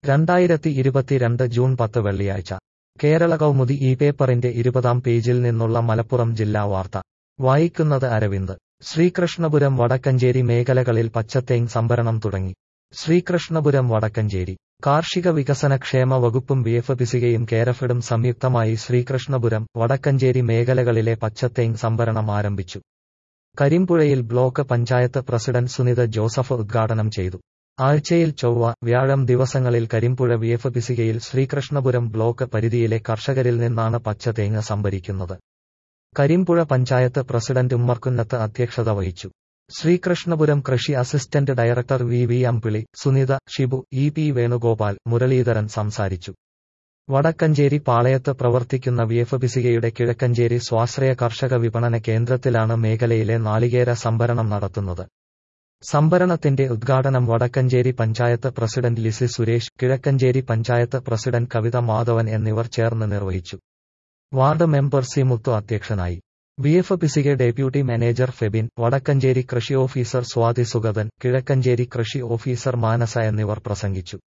രണ്ടായിരത്തി ഇരുപത്തിരണ്ട് ജൂൺ പത്ത് വെള്ളിയാഴ്ച കേരള കൗമുദി ഈ പേപ്പറിന്റെ ഇരുപതാം പേജിൽ നിന്നുള്ള മലപ്പുറം ജില്ലാ വാർത്ത വായിക്കുന്നത് അരവിന്ദ് ശ്രീകൃഷ്ണപുരം വടക്കഞ്ചേരി മേഖലകളിൽ പച്ചത്തേങ് സംഭരണം തുടങ്ങി ശ്രീകൃഷ്ണപുരം വടക്കഞ്ചേരി കാർഷിക വികസന ക്ഷേമ വകുപ്പും ബിഎഫ്പിസികയും കേരഫിഡും സംയുക്തമായി ശ്രീകൃഷ്ണപുരം വടക്കഞ്ചേരി മേഖലകളിലെ പച്ചത്തേങ് സംഭരണം ആരംഭിച്ചു കരിമ്പുഴയിൽ ബ്ലോക്ക് പഞ്ചായത്ത് പ്രസിഡന്റ് സുനിത ജോസഫ് ഉദ്ഘാടനം ചെയ്തു ആഴ്ചയിൽ ചൊവ്വ വ്യാഴം ദിവസങ്ങളിൽ കരിമ്പുഴ വിഎഫ്പിസികയിൽ ശ്രീകൃഷ്ണപുരം ബ്ലോക്ക് പരിധിയിലെ കർഷകരിൽ നിന്നാണ് പച്ചത്തേങ്ങ സംഭരിക്കുന്നത് കരിമ്പുഴ പഞ്ചായത്ത് പ്രസിഡന്റ് ഉമ്മർകുന്നത്ത് അധ്യക്ഷത വഹിച്ചു ശ്രീകൃഷ്ണപുരം കൃഷി assistant director V V Ambili Sunitha Shibu E P Venugopal Muraleedharan സംസാരിച്ചു വടക്കഞ്ചേരി പാളയത്ത് പ്രവർത്തിക്കുന്ന വിഎഫ്ബിസികയുടെ കിഴക്കഞ്ചേരി സ്വാശ്രയ കർഷക വിപണന കേന്ദ്രത്തിലാണ് മേഖലയിലെ നാളികേര സംഭരണം നടത്തുന്നത് സംഭരണത്തിന്റെ ഉദ്ഘാടനം വടക്കഞ്ചേരി പഞ്ചായത്ത് പ്രസിഡന്റ് ലിസി സുരേഷ് കിഴക്കഞ്ചേരി പഞ്ചായത്ത് പ്രസിഡന്റ് കവിത മാധവൻ എന്നിവർ ചേർന്ന് നിർവഹിച്ചു വാർഡ് മെമ്പർ സി മുത്തു അധ്യക്ഷനായി BFPCK deputy manager Febin Vadakkanchery കൃഷി ഓഫീസർ സ്വാതി സുഗതൻ കിഴക്കഞ്ചേരി കൃഷി ഓഫീസർ മാനസ എന്നിവർ പ്രസംഗിച്ചു